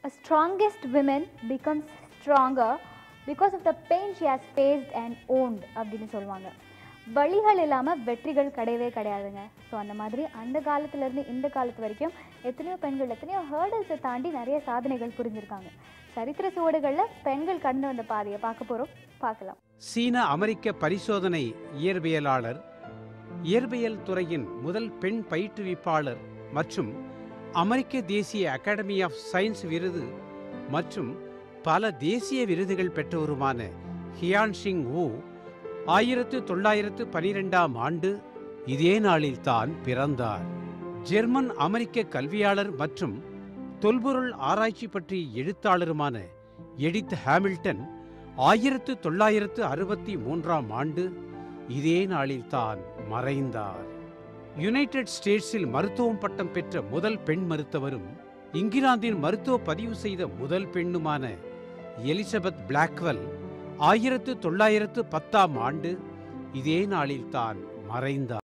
A strongest woman becomes stronger because of the pain she has faced and owned அப்படின்னு சொல்லுவாங்க வழிகள் இல்லாமல் வெற்றிகள் கிடையவே கிடையாதுங்க ஸோ அந்த மாதிரி அந்த காலத்துலேருந்து இந்த காலத்து வரைக்கும் எத்தனையோ பெண்கள் எத்தனையோ ஹேர்டல்ஸை தாண்டி நிறைய சாதனைகள் புரிஞ்சிருக்காங்க சரித்திர சுவடுகளில் பெண்கள் கடந்து வந்த பாதையை பார்க்க போகிறோம் பார்க்கலாம் சீன அமெரிக்க பரிசோதனை இயற்பியலாளர் இயற்பியல் துறையின் முதல் பெண் பயிற்றுவிப்பாளர் மற்றும் அமெரிக்க தேசிய அகாடமி ஆஃப் சயின்ஸ் விருது மற்றும் பல தேசிய விருதுகள் பெற்றவருமான ஹியான் ஷிங் வு ஆயிரத்து தொள்ளாயிரத்து பனிரெண்டாம் ஆண்டு இதே நாளில் தான் பிறந்தார் ஜெர்மன் அமெரிக்க கல்வியாளர் மற்றும் தொல்பொருள் ஆராய்ச்சி பற்றிய எழுத்தாளருமான எடித் ஹாமில்டன் ஆயிரத்து தொள்ளாயிரத்து அறுபத்தி மூன்றாம் ஆண்டு இதே நாளில் தான் மறைந்தார் யுனைடெட் ஸ்டேட்ஸில் மருத்துவம் பட்டம் பெற்ற முதல் பெண் மருத்துவரும் இங்கிலாந்தின் மருத்துவ பதிவு செய்த முதல் பெண்ணுமான எலிசபெத் பிளாக்வெல் ஆயிரத்து தொள்ளாயிரத்து பத்தாம் ஆண்டு இதே நாளில் தான் மறைந்தார்